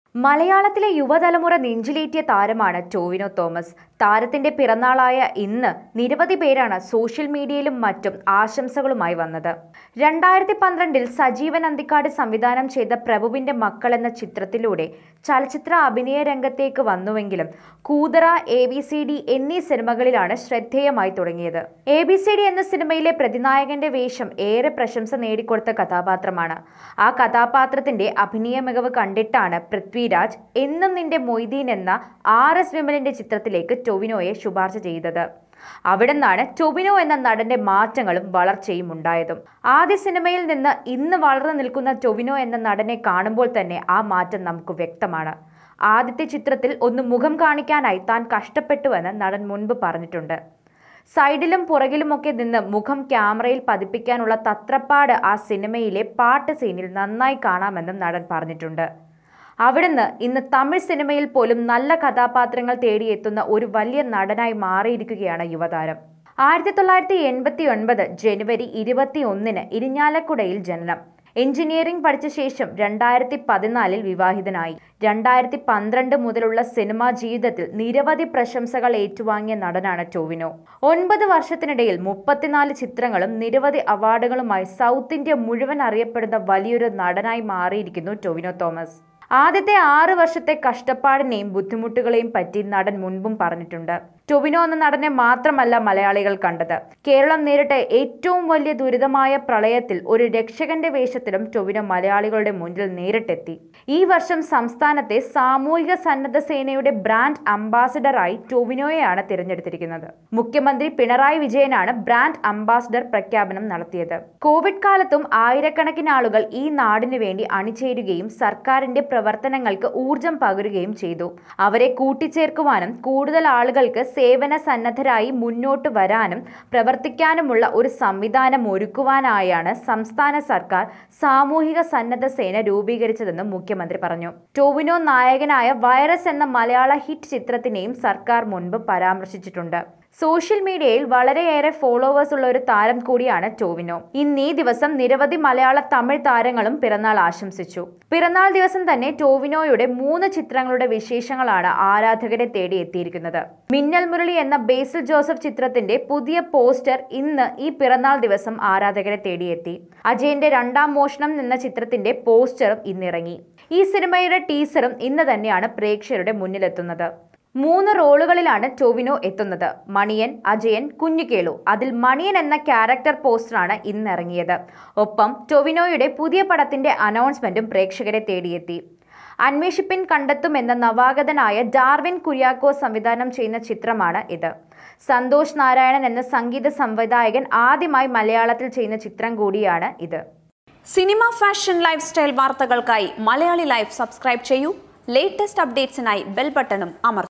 മലയാളത്തിലെ യുവതലമുറ നെഞ്ചിലേറ്റിയ താരമാണ് ടോവിനോ തോമസ് താരത്തിന്റെ പിറന്നാളായ ഇന്ന് നിരവധി പേരാണ് സോഷ്യൽ മീഡിയയിലും മറ്റും ആശംസകളുമായി വന്നത് രണ്ടായിരത്തി പന്ത്രണ്ടിൽ സജീവൻ അന്തിക്കാട് സംവിധാനം ചെയ്ത പ്രഭുവിന്റെ മക്കൾ എന്ന ചിത്രത്തിലൂടെ ചലച്ചിത്ര അഭിനയ രംഗത്തേക്ക് വന്നുവെങ്കിലും Koothara A B C D എന്നീ സിനിമകളിലാണ് ശ്രദ്ധേയമായി തുടങ്ങിയത് എ ബി സി ഡി എന്ന സിനിമയിലെ പ്രതിനായകന്റെ വേഷം ഏറെ പ്രശംസ നേടിക്കൊടുത്ത കഥാപാത്രമാണ് ആ കഥാപാത്രത്തിന്റെ അഭിനയ മികവ് കണ്ടിട്ടാണ് പൃഥ്വിരാജ് എന്നും നിന്റെ മൊയ്തീൻ എന്ന ആർ എസ് വിമലിന്റെ ചിത്രത്തിലേക്ക് ടൊവിനോയെ ശുപാർശ ചെയ്തത് അവിടെ നിന്നാണ് ടൊവിനോ എന്ന നടന്റെ മാറ്റങ്ങളും വളർച്ചയും ഉണ്ടായതും ആദ്യ സിനിമയിൽ നിന്ന് ഇന്ന് വളർന്നു നിൽക്കുന്ന ടൊവിനോ എന്ന നടനെ കാണുമ്പോൾ തന്നെ ആ മാറ്റം നമുക്ക് വ്യക്തമാണ് ആദ്യത്തെ ചിത്രത്തിൽ ഒന്ന് മുഖം കാണിക്കാനായി താൻ കഷ്ടപ്പെട്ടുവെന്ന് നടൻ മുൻപ് പറഞ്ഞിട്ടുണ്ട് സൈഡിലും പുറകിലുമൊക്കെ നിന്ന് മുഖം ക്യാമറയിൽ പതിപ്പിക്കാനുള്ള തത്രപ്പാട് ആ സിനിമയിലെ പാട്ട് സീനിൽ നന്നായി കാണാമെന്നും നടൻ പറഞ്ഞിട്ടുണ്ട് അവിടുന്ന് ഇന്ന് തമിഴ് സിനിമയിൽ പോലും നല്ല കഥാപാത്രങ്ങൾ തേടിയെത്തുന്ന ഒരു വലിയ നടനായി മാറിയിരിക്കുകയാണ് യുവതാരം ആയിരത്തി തൊള്ളായിരത്തി എൺപത്തി ഒൻപത് ജനുവരി ഇരുപത്തി ഒന്നിന് ഇരിഞ്ഞാലക്കുടയിൽ ജനനം എഞ്ചിനീയറിംഗ് പഠിച്ച ശേഷം രണ്ടായിരത്തി പതിനാലിൽ വിവാഹിതനായി രണ്ടായിരത്തി പന്ത്രണ്ട് മുതലുള്ള സിനിമാ ജീവിതത്തിൽ നിരവധി പ്രശംസകൾ ഏറ്റുവാങ്ങിയ നടനാണ് ടോവിനോ ഒൻപത് വർഷത്തിനിടയിൽ മുപ്പത്തിനാല് ചിത്രങ്ങളും നിരവധി അവാർഡുകളുമായി സൗത്ത് ഇന്ത്യ മുഴുവൻ അറിയപ്പെടുന്ന വലിയൊരു നടനായി മാറിയിരിക്കുന്നു ടൊവിനോ തോമസ് ആദ്യത്തെ ആറ് വർഷത്തെ കഷ്ടപ്പാടിനെയും ബുദ്ധിമുട്ടുകളെയും പറ്റി നടൻ മുൻപും പറഞ്ഞിട്ടുണ്ട് ടൊവിനോ എന്ന നടനെ മാത്രമല്ല മലയാളികൾ കണ്ടത് കേരളം നേരിട്ട ഏറ്റവും വലിയ ദുരിതമായ പ്രളയത്തിൽ ഒരു രക്ഷകന്റെ വേഷത്തിലും ടൊവിനോ മലയാളികളുടെ മുന്നിൽ നേരിട്ടെത്തി ഈ വർഷം സംസ്ഥാനത്തെ സാമൂഹിക സന്നദ്ധ സേനയുടെ ബ്രാൻഡ് അംബാസിഡറായി ടൊവിനോയെയാണ് തിരഞ്ഞെടുത്തിരിക്കുന്നത് മുഖ്യമന്ത്രി പിണറായി വിജയനാണ് ബ്രാൻഡ് അംബാസിഡർ പ്രഖ്യാപനം നടത്തിയത് കോവിഡ് കാലത്തും ആയിരക്കണക്കിന് ആളുകൾ ഈ നാടിനു വേണ്ടി അണിചേരുകയും സർക്കാരിന്റെ പ്രവർത്തനങ്ങൾക്ക് ഊർജം പകരുകയും ചെയ്തു അവരെ കൂട്ടിച്ചേർക്കുവാനും കൂടുതൽ ആളുകൾക്ക് സേവന സന്നദ്ധരായി മുന്നോട്ട് വരാനും പ്രവർത്തിക്കാനുമുള്ള ഒരു സംവിധാനം ഒരുക്കുവാനായാണ് സംസ്ഥാന സർക്കാർ സാമൂഹിക സന്നദ്ധ സേന രൂപീകരിച്ചതെന്ന് മുഖ്യമന്ത്രി പറഞ്ഞു ടോവിനോ നായകനായ വൈറസ് എന്ന മലയാള ഹിറ്റ് ചിത്രത്തിനെയും സർക്കാർ മുൻപ് പരാമർശിച്ചിട്ടുണ്ട് സോഷ്യൽ മീഡിയയിൽ വളരെയേറെ ഫോളോവേഴ്സ് ഉള്ള ഒരു താരം കൂടിയാണ് ടോവിനോ ഇന്ന് ഈ ദിവസം നിരവധി മലയാള തമിഴ് താരങ്ങളും പിറന്നാൾ ആശംസിച്ചു പിറന്നാൾ ദിവസം തന്നെ ടോവിനോയുടെ മൂന്ന് ചിത്രങ്ങളുടെ വിശേഷങ്ങളാണ് ആരാധകരെ തേടി എത്തിയിരിക്കുന്നത് മിന്നൽ മുരളി എന്ന ബേസിൽ ജോസഫ് ചിത്രത്തിന്റെ പുതിയ പോസ്റ്റർ ഇന്ന് ഈ പിറന്നാൾ ദിവസം ആരാധകരെ തേടിയെത്തി അജയന്റെ രണ്ടാം മോഷണം എന്ന ചിത്രത്തിന്റെ പോസ്റ്ററും ഇന്നിറങ്ങി ഈ സിനിമയുടെ ടീസറും ഇന്ന് തന്നെയാണ് പ്രേക്ഷകരുടെ മുന്നിലെത്തുന്നത് മൂന്ന് റോളുകളിലാണ് ടൊവിനോ എത്തുന്നത് മണിയൻ അജയൻ കുഞ്ഞുകേളു അതിൽ മണിയൻ എന്ന ക്യാരക്ടർ പോസ്റ്ററാണ് ഇന്നിറങ്ങിയത് ഒപ്പം ടൊവിനോയുടെ പുതിയ പടത്തിന്റെ അനൗൺസ്മെന്റും പ്രേക്ഷകരെ തേടിയെത്തി അന്വേഷിപ്പിൻ കണ്ടെത്തുമെന്ന നവാഗതനായ ഡാർവിൻ കുര്യാക്കോ സംവിധാനം ചെയ്യുന്ന ചിത്രമാണ് ഇത് സന്തോഷ് നാരായണൻ എന്ന സംഗീത സംവിധായകൻ ആദ്യമായി മലയാളത്തിൽ ചെയ്യുന്ന ചിത്രം കൂടിയാണ് ഇത് സിനിമ ഫാഷൻ ലൈഫ് സ്റ്റൈൽ വാർത്തകൾക്കായി മലയാളി ലൈഫ് സബ്സ്ക്രൈബ് ചെയ്യൂ ലേറ്റസ്റ്റ് അപ്ഡേറ്റ്സിനായി ബെൽ ബട്ടണും അമർത്തുക